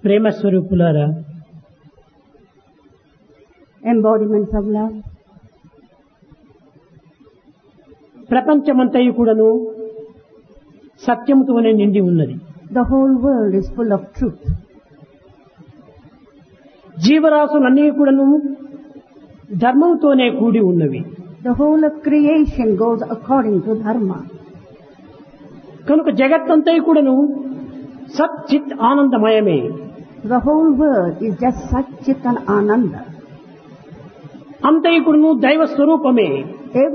ప్రేమ స్వరూపులారా embodiments of love. ప్రపంచమంతయు కూడాను సత్యముతోనే నిండి ఉన్నది The whole world is full of truth. జీవరాశులన్నీ కూడాను ధర్మంతోనే కూడి ఉన్నవి The whole of creation goes according to dharma. కనుక జగత్తంతయు కూడాను సత్ చిత్ ఆనందమయమే The whole world is just Sat Chit and Ananda. అంతయు కూడాను దైవ స్వరూపమే